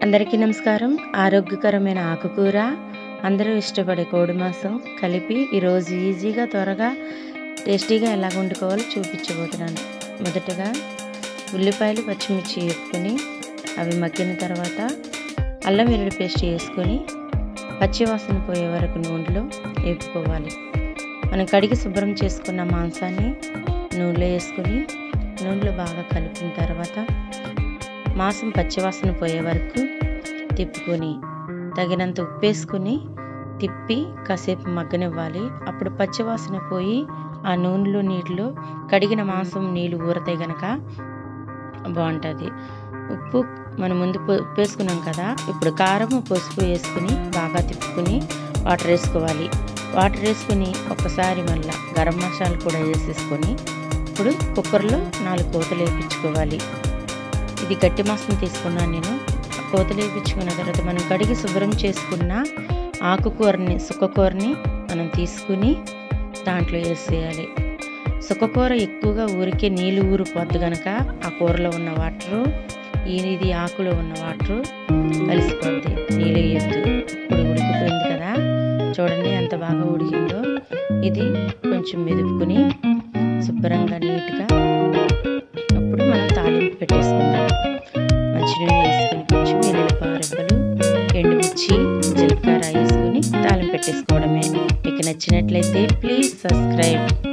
అందరికీ నమస్కారం ఆరోగ్యకరమైన ఆకుకూర అందరూ ఇష్టపడే కోడి మాంసం కలిపి ఈరోజు ఈజీగా త్వరగా టేస్టీగా ఎలా వండుకోవాలో చూపించబోతున్నాను మొదటగా ఉల్లిపాయలు పచ్చిమిర్చి వేసుకొని అవి మగ్గిన తర్వాత అల్లం వెల్లుల్లి పేస్ట్ వేసుకొని పచ్చివాసన పోయే వరకు నూనెలో వేపుకోవాలి మనం కడిగి శుభ్రం చేసుకున్న మాంసాన్ని నూనెలో వేసుకొని నూనెలో బాగా కలిపిన తర్వాత మాంసం పచ్చివాసన పోయే వరకు తిప్పుకొని తగినంత ఉప్పు వేసుకుని తిప్పి కాసేపు మగ్గనివ్వాలి అప్పుడు పచ్చివాసన పోయి ఆ నూనెలో నీటిలో కడిగిన మాంసం నీళ్ళు ఊరతాయి గనక బాగుంటుంది ఉప్పు మనం ముందు ఉప్పు వేసుకున్నాం కదా ఇప్పుడు కారం పసుపు వేసుకుని బాగా తిప్పుకుని వాటర్ వేసుకోవాలి వాటర్ వేసుకుని ఒకసారి మళ్ళీ గరం మసాలా కూడా వేసేసుకొని ఇప్పుడు కుక్కర్లో నాలుగు కోతలు వేయించుకోవాలి ఇది గట్టి మాసం తీసుకున్నాను నేను కోతలు వేయించుకున్న తర్వాత మనం కడిగి శుభ్రం చేసుకున్న ఆకుకూరని సుక్కకూరని మనం తీసుకుని దాంట్లో వేసేయాలి సుక్కకూర ఎక్కువగా ఊరికే నీళ్ళు ఊరిపోద్ది కనుక ఆ కూరలో ఉన్న వాటరు ఇది ఆకులో ఉన్న వాటరు కలిసిపోద్ది నీళ్ళు వేయద్దు ఇప్పుడు ఉడికిపోయింది కదా చూడండి ఎంత బాగా ఉడికిందో ఇది కొంచెం మెదుపుకుని శుభ్రంగా నీట్గా అప్పుడు మనం తాలింపు పెట్టేసుకుందాం మంచినూనె వేసుకొని కొంచెం ఎల్లుల్లిపాయ రెబ్బలు ఎండుమిర్చి జీలకర్ర వేసుకొని తాలింపు పెట్టేసుకోవడమే మీకు నచ్చినట్లయితే ప్లీజ్ సబ్స్క్రైబ్